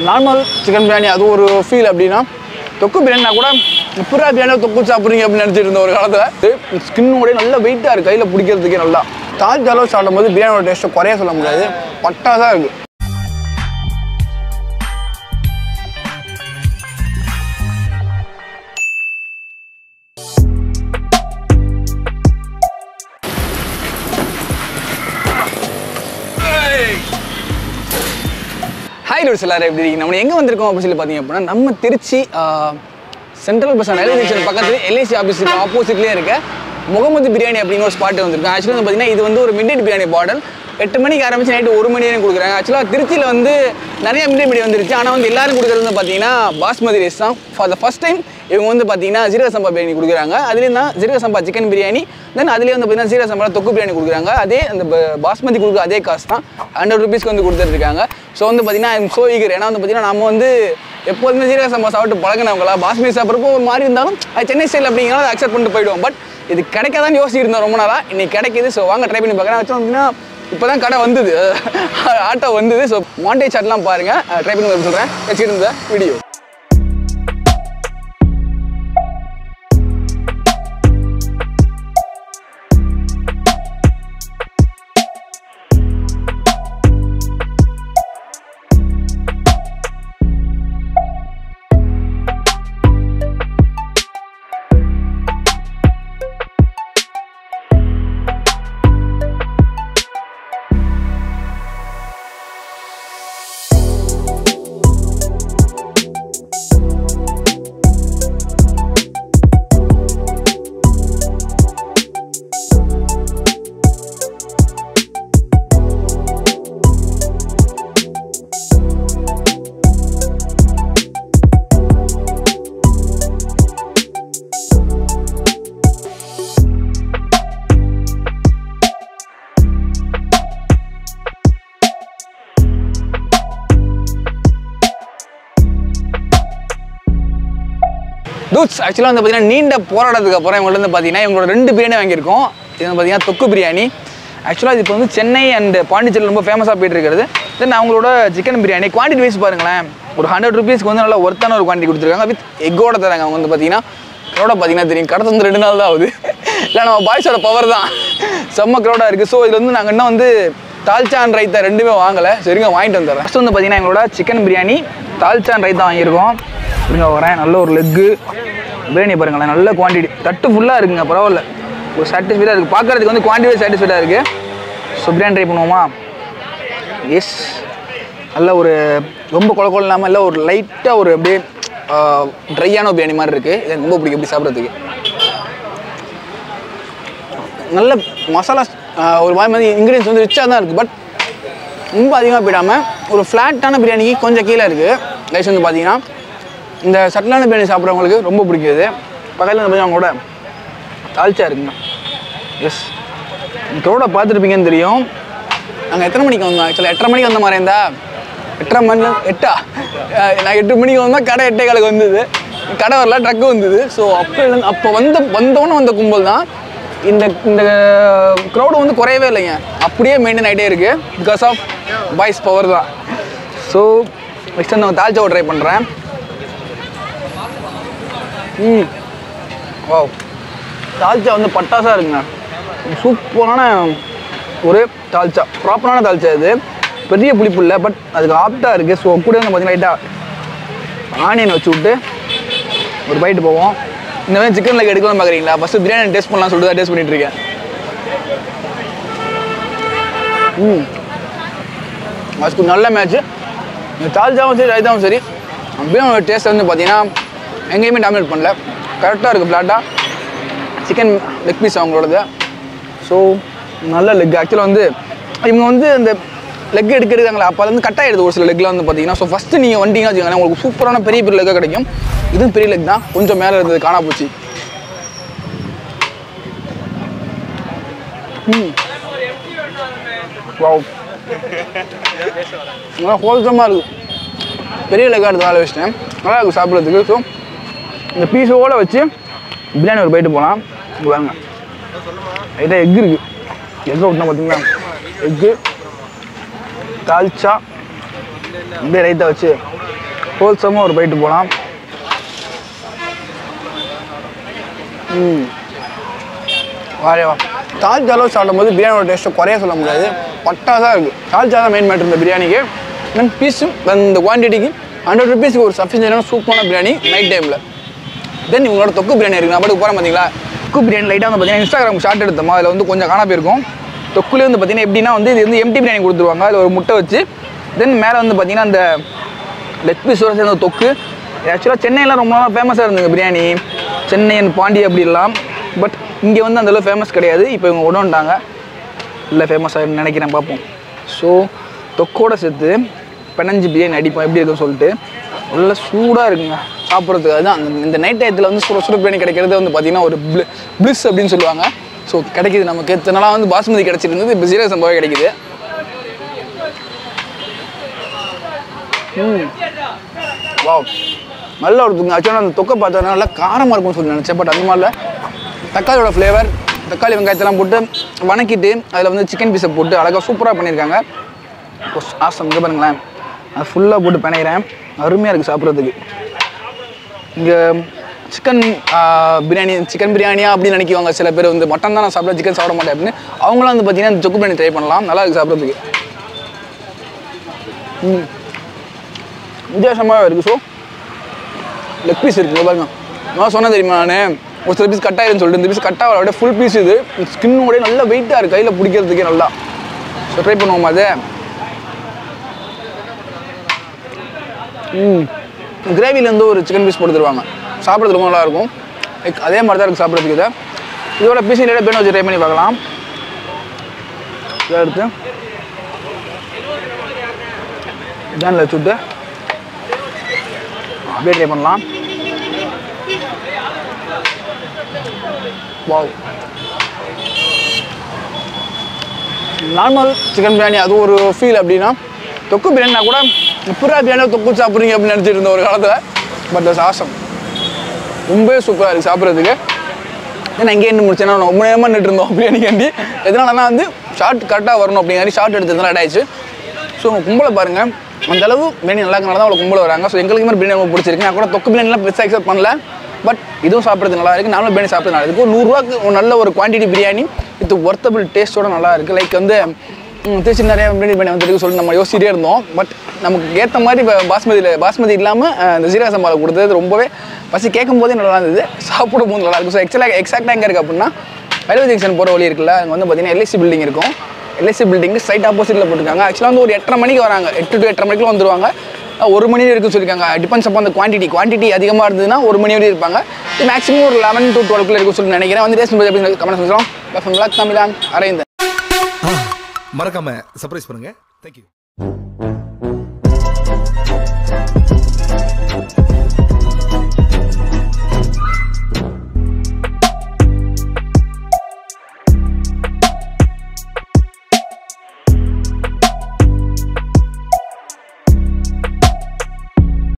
normal chicken biryani அது ஒரு feel அப்படின்னா தொக்கு பிரியாணினா கூட இப்படா பிரியாணி தொக்கு சாப்பிட்றீங்க அப்படின்னு நினச்சிட்டு இருந்த ஒரு காலத்தில் ஸ்கின்னோட நல்ல வெயிட்டாக இருக்குது கையில் பிடிக்கிறதுக்கே நல்லா தாஜ் அளவு சாப்பிடும்போது பிரியாணியோட டேஸ்ட்டை குறைய சொல்ல முடியாது பட்டாதான் இருக்குது ஹாய் டூர்ஸ் எல்லாரும் எப்படி இருக்கீங்க நம்ம எங்கே வந்திருக்கோம் அப்படின்னு சொல்லி பார்த்தீங்க அப்படின்னா நம்ம Trichy central bus railway station பக்கத்துல எல்ஐசி ஆஃபீஸுக்கு ஆப்போசிட்லேயே இருக்க முகமது பிரியாணி அப்படிங்கிற ஒரு ஸ்பாட் வந்திருக்கோம் ஆக்சுவலாக வந்து பார்த்தீங்கன்னா இது வந்து ஒரு மிட் பிரியாணி பாடல் எட்டு மணிக்கு ஆரம்பிச்சு நைட்டு ஒரு மணி வரைக்கும் கொடுக்குறாங்க ஆக்சுவலாக திருச்சியில் வந்து நிறைய மிட் பிரியாணி வந்துருச்சு ஆனால் வந்து எல்லாரும் கொடுக்குறது வந்து பார்த்தீங்கன்னா பாஸ்மதி ரைஸ் தான் ஃபார் த ஃபஸ்ட் டைம் இவங்க வந்து பார்த்தீங்கன்னா ஜீரக சம்பா பிரியாணி கொடுக்குறாங்க அதுலேயும் தான் ஜீரக சம்பா சிக்கன் பிரியாணி தென் அதுலேயே வந்து பார்த்தீங்கன்னா ஜீரக சம்பா தொக்கு பிரியாணி கொடுக்குறாங்க அதே அந்த ப- பாஸ்மதி கொடுக்குற அதே காசு தான் ஹண்ட்ரட் ருபீஸ்க்கு வந்து கொடுத்துட்ருக்காங்க ஸோ வந்து பார்த்தீங்கன்னா ஐம் ஸோ ஈகர் ஏன்னா வந்து பார்த்தீங்கன்னா நம்ம வந்து எப்போதுமே ஜீரக சம்பா சாப்பிட்டு பழகினவங்களா பாஸ்மதி சாப்பிட்றப்போ ஒரு மாதிரி இருந்தாலும் அது சென்னை ஸ்டைல் அப்படிங்கிறனால அதை அக்செப்ட் பண்ணிட்டு போயிடுவோம் பட் இது கிடைக்காதான்னு யோசிச்சுட்டு இருந்தோம் ரொம்ப நாளாக இன்னைக்கு கிடைக்குது ஸோ வாங்க ட்ரை பண்ணி பார்க்குறேன் ஆக்சுவலாக அப்படின்னா இப்போ தான் கடை வந்தது ஆட்டோ வந்தது ஸோ மாண்டே சாட்லாம் பாருங்கள் ட்ரை பண்ணி சொல்கிறேன் வச்சுட்டு இருந்த வீடியோ டூட்ஸ் ஆக்சுவலாக வந்து பார்த்தீங்கன்னா நீண்ட போராட்டத்துக்கு அப்புறம் இவங்கள்ட்ட வந்து பார்த்தீங்கன்னா இவங்களோட ரெண்டு பிரியாணி வாங்கியிருக்கோம் இது வந்து பார்த்தீங்கன்னா தொக்கு பிரியாணி ஆக்சுவலாக இது இப்போ வந்து சென்னை அண்ட் பாண்டிச்சேரியில் ரொம்ப ஃபேமஸாக போயிட்டு இருக்கிறது தென் அவங்களோட சிக்கன் பிரியாணி குவான்டிட்டி வைஸ் பாருங்களேன் ஒரு ஹண்ட்ரட் ருபீஸ்க்கு வந்து நல்லா ஒர்த்தான ஒரு குவான்டிட்டி கொடுத்துருக்காங்க வித் எக்கோட தராங்க அவங்க வந்து பார்த்தீங்கன்னா க்ரௌடாக பார்த்தீங்கன்னா தெரியும் கடை வந்து ரெண்டு நாள் தான் ஆகுது இல்லை நம்ம பாய்ஸோட பவர் தான் செம்ம க்ரௌடாக இருக்குது ஸோ இதில் வந்து நாங்கள் இன்னும் வந்து தால்ச்சான் ரைத்தா ரெண்டுமே வாங்கலை சரிங்க வாங்கிட்டு வந்துடுறேன் ஃபஸ்ட் வந்து பார்த்தீங்கன்னா எங்களோட சிக்கன் பிரியாணி தால்ச்சான் ரைத்தா வாங்கியிருக்கோம் இருங்க வரேன் நல்ல ஒரு லெக்கு பிரியாணி பாருங்களேன் நல்ல குவான்டிட்டி தட்டு ஃபுல்லாக இருக்குங்க பரவாயில்ல ஒரு சாட்டிஸ்ஃபைடாக இருக்குது பார்க்குறதுக்கு வந்து குவான்டிட்டி சாட்டிஸ்ஃபைடாக இருக்குது ஸோ பிரியாணி ட்ரை பண்ணுவோமா எஸ் நல்ல ஒரு ரொம்ப கொல கொல இல்லாமல் இல்லை ஒரு லைட்டாக ஒரு அப்படியே ட்ரையான பிரியாணி மாதிரி இருக்குது இது எனக்கு ரொம்ப பிடிக்கும் எப்படி சாப்பிட்றதுக்கு நல்ல மசாலா ஆஹ், ஒரு மாதிரி மாதிரி இன்க்ரீடியன்ஸ் வந்து ரிச்சாக தான் இருக்குது பட் ரொம்ப அதிகமாக போயிடாமல் ஒரு ஃப்ளாட்டான பிரியாணிக்கு கொஞ்சம் கீழே இருக்குது ரைஸ் வந்து பார்த்தீங்கன்னா இந்த சட்டலான பிரியாணி சாப்பிட்றவங்களுக்கு ரொம்ப பிடிக்குது பக்கத்தில் வந்து பார்த்தீங்கன்னா அவங்களோட தால்ச்சா இருக்குங்க எஸ் க்ரௌடை பார்த்துருப்பீங்கன்னு தெரியும் நாங்கள் எத்தனை மணிக்கு வந்தோம் ஆக்சுவலாக எட்டரை மணிக்கு வந்த மாதிரி இருந்தா எட்டரை மணி எட்டா அஹ் நான் எட்டு மணிக்கு வந்தால் கடை எட்டே காலுக்கு வந்தது கடை வரல ட்ரக்கு வந்தது ஸோ அப்போ அப்போ வந்த வந்தவொன்னே வந்த கும்பல் தான் இந்த இந்த க்ரௌடு வந்து குறையவே இல்லைங்க அப்படியே மெயின்டைன் ஆகிட்டே இருக்குது பிகாஸ் ஆஃப் பாய்ஸ் பவர் தான் ஸோ நெக்ஸ்ட் வந்து நான் தால்ச்சாவை ட்ரை பண்ணுறேன் ம் வாவ் தால்ச்சா வந்து பட்டாசாக இருக்குங்க சூப்பரான ஒரு தால்ச்சா ப்ராப்பரான தால்ச்சா இது பெரிய புளிப்பு இல்லை பட் அதுக்கு ஆப்டாக இருக்குது ஸோ கூட வந்து பார்த்தீங்கன்னா லைட்டாக ஆனியன் வச்சு விட்டு ஒரு பைட்டு போவோம் இந்த மாதிரி சிக்கன் லெக் எடுக்கணும்னு பார்க்குறீங்களா ஃபஸ்ட்டு பிரியாணி டேஸ்ட் பண்ணலாம் சொல்லிட்டு தான் டேஸ்ட் பண்ணிட்டு இருக்கேன் ம் அதுக்கு நல்ல மேட்ச்சு இந்த தால்ச்சாவும் சரி ரைத்தாவும் சரி பிரியாணியோட டேஸ்ட் வந்து பார்த்தீங்கன்னா எங்கேயுமே டாமினேட் பண்ணல கரெக்டாக இருக்குது ஃப்ளாட்டாக சிக்கன் லெக் பீஸ் அவங்களோடது ஸோ நல்ல லெக் ஆக்சுவலாக வந்து இவங்க வந்து அந்த லெக் எடுக்க எடுக்காங்களா அப்போ அது வந்து கட் ஆகிடுது ஒரு சில லெக்லாம் வந்து பார்த்தீங்கன்னா ஸோ ஃபஸ்ட்டு நீங்கள் வந்தீங்கன்னா வச்சுக்கோங்களேன் உங்களுக்கு சூப்பரான பெரிய பெரிய லெக்காக கிடைக்கும் இதுவும் பெரிய லெக் தான் கொஞ்சம் மேலே இருந்தது காணா போச்சு ம் வாவ் நல்லா ஹோல்சமாக இருக்குது பெரிய லெக்காக எடுத்து வேலை வச்சிட்டேன் நல்லா இருக்கும் சாப்பிட்றதுக்கு ஸோ இந்த பீஸோட வச்சு பிரியாணி ஒரு போயிட்டு போகலாம் இங்கே பாருங்க லைட்டாக எக் இருக்குது எக்கை விட்டா பார்த்தீங்களா எக்கு தால்ச்சா அப்படியே ரைத்தா வச்சு ஹோல்சமாக ஒரு பைட்டு போகலாம் ம் வாரேவா தால்ஜாலோ சாப்பிடும்போது பிரியாணியோட டேஸ்ட்டை குறைய சொல்ல முடியாது பட்டாசாக இருக்குது தால்ஜா தான் மெயின் மேட்ரு இந்த பிரியாணிக்கு தென் பீஸும் இந்த குவான்டிட்டிக்கு ஹண்ட்ரட் ருபீஸ்க்கு ஒரு சஃபிஷியன்டான சூப்பரான பிரியாணி நைட் டைமில் தென் இவங்களோட தொக்கு பிரியாணி இருக்குது நான் பாட்டுக்கு போகிறேன் பார்த்தீங்களா தொக்கு பிரியாணி லைட்டாக வந்து பார்த்தீங்கன்னா இன்ஸ்டாகிராம் ஷார்ட் எடுத்தோமா அதில் வந்து கொஞ்சம் காணா போயிருக்கும் தொக்குலேயே வந்து பார்த்தீங்கன்னா எப்படின்னா வந்து இது வந்து எம்டி பிரியாணி கொடுத்துருவாங்க அதில் ஒரு முட்டை வச்சு தென் மேலே வந்து பார்த்தீங்கன்னா அந்த லெக் பீஸோட சேர்ந்த தொக்கு ஆக்சுவலாக சென்னையில் ரொம்ப நாளாக ஃபேமஸாக இருந்துங்க பிரியாணி சென்னை and பாண்டி அப்படிலாம் பட் இங்கே வந்து அந்தளவு ஃபேமஸ் கிடையாது இப்போ இவங்க கொண்டு வந்துட்டாங்க இல்லை ஃபேமஸாக நினைக்கிறேன் பார்ப்போம் ஸோ தொக்கோட சேர்த்து பெனஞ்சு பிரியாணி அடிப்போம் எப்படி இருக்குன்னு சொல்லிட்டு நல்ல சூடாக இருக்குங்க சாப்பிட்றதுக்கு அதுதான் அந்த- இந்த நைட் டயத்தில் வந்து சுட சுட பிரியாணி கிடைக்கிறது வந்து பார்த்திங்கன்னா ஒரு ப்ளி ப்ளிஸ் அப்படின்னு சொல்லுவாங்க ஸோ கிடைக்குது நமக்கு இத்தனை நாளாக வந்து பாஸ்மதி கிடச்சிருந்தது இப்போ ஜீரக சம்பவம் கிடைக்குது ம் வாவ் நல்ல ஒரு துங்க ஆக்சுவலாக அந்த தொக்கை பார்த்தா நல்லா காரமாக இருக்கும்னு சொல்லி நினச்சேன் பட் அந்த மாதிரில தக்காளியோட ஃப்ளேவர் தக்காளி வெங்காயத்தெல்லாம் போட்டு வணக்கிட்டு அதில் வந்து சிக்கன் பீஸை போட்டு அழகாக சூப்பராக பண்ணியிருக்காங்க ஆசம் இங்கே பாருங்களேன் அது ஃபுல்லாக போட்டு பிணைகிறேன் அருமையாக இருக்குது சாப்பிட்றதுக்கு இங்கே சிக்கன் பிரியாணி சிக்கன் பிரியாணியா அப்படின்னு நினைக்குவாங்க சில பேர் வந்து மட்டன் தான் நான் சாப்பிட சிக்கன் சாப்பிட மாட்டேன் அப்படின்னு அவங்களும் வந்து பார்த்தீங்கன்னா இந்த சொக்கு பிரியாணி ட்ரை பண்ணலாம் நல்லா இருக்குது சாப்பிட்றதுக்கு ம் வித்தியாசமாக இருக்குது ஸோ லெக் பீஸ் இருக்குது இங்க பாருங்க நான் சொன்னேன் தெரியுமா நான் ஒரு சில பீஸ் கட் ஆயிருன்னு சொல்லிட்டு இந்த பீஸ் கட் ஆகல அப்படியே ஃபுல் பீஸ் இது ஸ்கின்னோடய நல்லா வெயிட்டாக இருக்குது கையில் பிடிக்கிறதுக்கே நல்லா ஸோ ட்ரை பண்ணுவோமா அதை ம் கிரேவிலேருந்து ஒரு சிக்கன் பீஸ் போட்டு தருவாங்க சாப்பிட்றது ரொம்ப நல்லா இருக்கும் Like, அதே மாதிரி தான் இருக்குது சாப்பிட்றதுக்கு இதை இதோட பீஸ் நிறைய பேர் வச்சு ட்ரை பண்ணி பார்க்கலாம் இதை எடுத்து பேனில் வச்சுட்டு அப்படியே ட்ரை பண்ணலாம் வாவ் நார்மல் சிக்கன் பிரியாணி அது ஒரு ஃபீல் அப்படின்னா தொக்கு பிரியாணினா கூட புறா பிரியாணி தொக்கு சாப்பிட்றீங்க அப்படின்னு நினச்சிட்டு இருந்த ஒரு காலத்தில் பட் அது ஆசம் ரொம்பவே சூப்பராக இருக்குது சாப்பிட்றதுக்கு ஏன்னா இங்கே என்ன முடிச்சேன்னா நான் ரொம்ப நேரமாக நின்று இருந்தோம் பிரியாணிக்காண்டி எதனாலனா வந்து ஷார்ட் கரெக்டாக வரணும் அப்படிங்கிற ஷார்ட் எடுத்ததுனால ஆயிடுச்சு ஸோ உங்கள் கும்பலை பாருங்கள் அந்த அளவு பிரியாணி நல்லா இருக்கனால தான் அவ்வளோ கும்பல வராங்க ஸோ எங்களுக்கு மாதிரி பிரியாணி ரொம்ப பிடிச்சிருக்கு நான் கூட தொக்கு பிரியாணிலாம் பெருசாக எக்ஸப்ட் பண்ணல பட் இதுவும் சாப்பிட்றது நல்லா இருக்குது நானும் பிரியாணி சாப்பிட்றது நல்லா இருக்குது ஒரு நூறுரூவாக்கு ஒரு நல்ல ஒரு குவான்டிட்டி பிரியாணி இது ஒர்த்தபிள் டேஸ்ட்டோட நல்லா இருக்குது லைக் வந்து ம், திருச்சி நிறைய பிரியாணி பண்ணி வந்துருக்கு சொல்லி நம்ம யோசிச்சிட்டே இருந்தோம் பட் நமக்கு ஏற்ற மாதிரி இப்போ பாஸ்மதியில் பாஸ்மதி இல்லாமல் இந்த ஜீரக சம்பாவில் கொடுத்தது ரொம்பவே பசி கேட்கும் போதே நல்லா இருந்தது சாப்பிடும் போது நல்லா இருக்கும் ஸோ எக்ஸலாக எக்ஸாக்டாக எங்கே இருக்குது அப்படின்னா ரயில்வே ஜங்ஷன் போகிற வழி இருக்குல்ல அங்கே வந்து பார்த்தீங்கன்னா எல்ஐசி பில்டிங் இருக்கும் எல்ஐசி பில்டிங்கு சைட் ஆப்போசிட்டில் போட்டிருக்காங்க ஆக்சுவலாக வந்து ஒரு எட்டரை மணிக்கு வராங்க எட்டு டு எட்டரை மணிக்குள்ள வந்துருவாங்க அஹ் ஒரு மணி இருக்குன்னு சொல்லியிருக்காங்க டிபெண்ட்ஸ் அப்போ அந்த குவான்டிட்டி குவான்டிட்டி அதிகமாக இருந்ததுன்னா ஒரு மணி வரையும் இருப்பாங்க மேக்ஸிமம் ஒரு லெவன் டு டுவெல்க்குள்ள இருக்குன்னு சொல்லி நினைக்கிறேன் வந்து டேஸ்ட் எப்படி கமெண்ட் சொல்லுறோம் தமிழான் அரைந்தேன் மறக்காம சர்ப்ரைஸ் பண்ணுங்க தேங்க்யூ